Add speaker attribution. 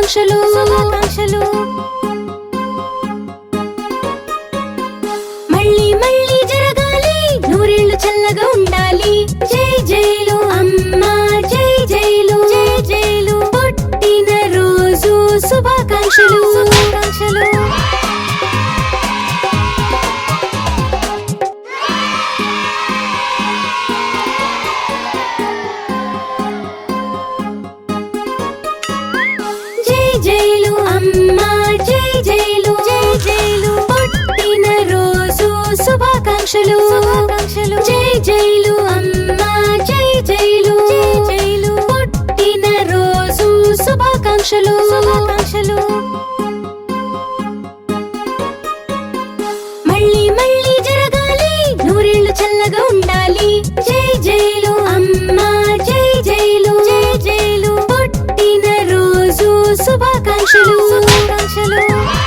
Speaker 1: శుభాకాంక్షలు శుభాకాంక్షలు మళ్ళీ మళ్ళీ జరగాలి నూరేళ్లు చల్లగా ఉండాలి జై జైలు అమ్మా జై జైలు జై జైలు పుట్టిన రోజు శుభాకాంక్షలు శుభాకాంక్షలు జై జైలు అమ్మా జై జైలు జై జైలు పుట్టిన రోజు శుభాకాంక్షలు శుభాకాంక్షలు జై జైలు అమ్మా జై జైలు జై జైలు పుట్టిన రోజు శుభాకాంక్షలు శుభాకాంక్షలు మళ్ళీ మళ్ళీ జరగాలి నూరేళ్లు చల్లగా ఉండాలి జై జైలు అమ్మా జై జైలు జై జైలు పుట్టిన రోజు శుభాకాంక్షలు శుభాకాంక్షలు